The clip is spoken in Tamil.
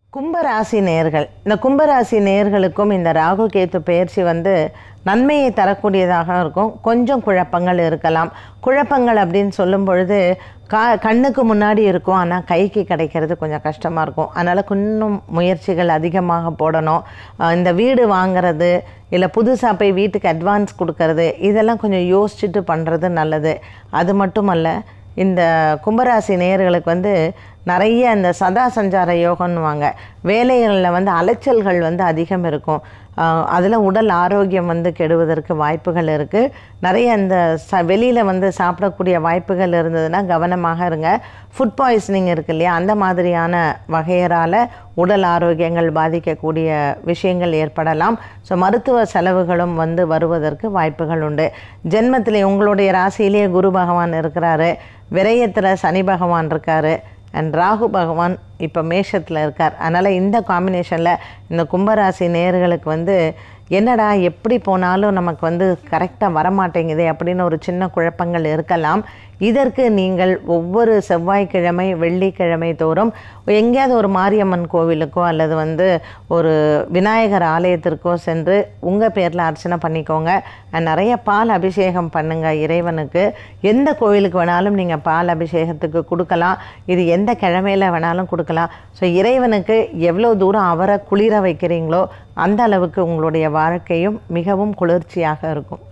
கும்பராசி நேர்கள் இந்த கும்பராசி நேர்களுக்கும் இந்த ராகு கேத்து பயிற்சி வந்து நன்மையை தரக்கூடியதாக இருக்கும் கொஞ்சம் குழப்பங்கள் இருக்கலாம் குழப்பங்கள் அப்படின்னு சொல்லும் பொழுது கா கண்ணுக்கு முன்னாடி இருக்கும் ஆனால் கைக்கு கிடைக்கிறது கொஞ்சம் கஷ்டமாக இருக்கும் அதனால் இன்னும் முயற்சிகள் அதிகமாக போடணும் அஹ் இந்த வீடு வாங்குறது இல்லை புதுசாக போய் வீட்டுக்கு அட்வான்ஸ் கொடுக்கறது இதெல்லாம் கொஞ்சம் யோசிச்சுட்டு பண்ணுறது நல்லது அது மட்டுமல்ல இந்த கும்பராசி நேயர்களுக்கு வந்து நிறைய இந்த சதா சஞ்சார யோகம்னுவாங்க வேலைகளில் வந்து அலைச்சல்கள் வந்து அதிகம் இருக்கும் அதில் உடல் ஆரோக்கியம் வந்து கெடுவதற்கு வாய்ப்புகள் இருக்குது நிறைய இந்த ச வெளியில் வந்து சாப்பிடக்கூடிய வாய்ப்புகள் இருந்ததுன்னா கவனமாக இருங்க ஃபுட் பாய்சனிங் இருக்கு இல்லையா அந்த மாதிரியான வகையறால் உடல் ஆரோக்கியங்கள் பாதிக்கக்கூடிய விஷயங்கள் ஏற்படலாம் ஸோ மருத்துவ செலவுகளும் வந்து வருவதற்கு வாய்ப்புகள் உண்டு ஜென்மத்தில் உங்களுடைய ராசியிலேயே குரு பகவான் இருக்கிறாரு விரயத்தில் சனி பகவான் இருக்காரு அண்ட் ராகு பகவான் இப்போ மேஷத்தில் இருக்கார் அதனால் இந்த காம்பினேஷனில் இந்த கும்பராசி நேயர்களுக்கு வந்து என்னடா எப்படி போனாலும் நமக்கு வந்து கரெக்டாக வரமாட்டேங்குதே அப்படின்னு ஒரு சின்ன குழப்பங்கள் இருக்கலாம் இதற்கு நீங்கள் ஒவ்வொரு செவ்வாய்க்கிழமை வெள்ளிக்கிழமை தோறும் எங்கேயாவது ஒரு மாரியம்மன் கோவிலுக்கோ அல்லது வந்து ஒரு விநாயகர் ஆலயத்திற்கோ சென்று உங்கள் பேரில் அர்ச்சனை பண்ணிக்கோங்க and நிறைய பால் அபிஷேகம் பண்ணுங்கள் இறைவனுக்கு எந்த கோவிலுக்கு வேணாலும் நீங்கள் பால் அபிஷேகத்துக்கு கொடுக்கலாம் இது எந்த கிழமையில் வேணாலும் கொடுக்கலாம் ஸோ இறைவனுக்கு எவ்வளோ தூரம் அவரை குளிர வைக்கிறீங்களோ அந்த அளவுக்கு உங்களுடைய வாழ்க்கையும் மிகவும் குளிர்ச்சியாக இருக்கும்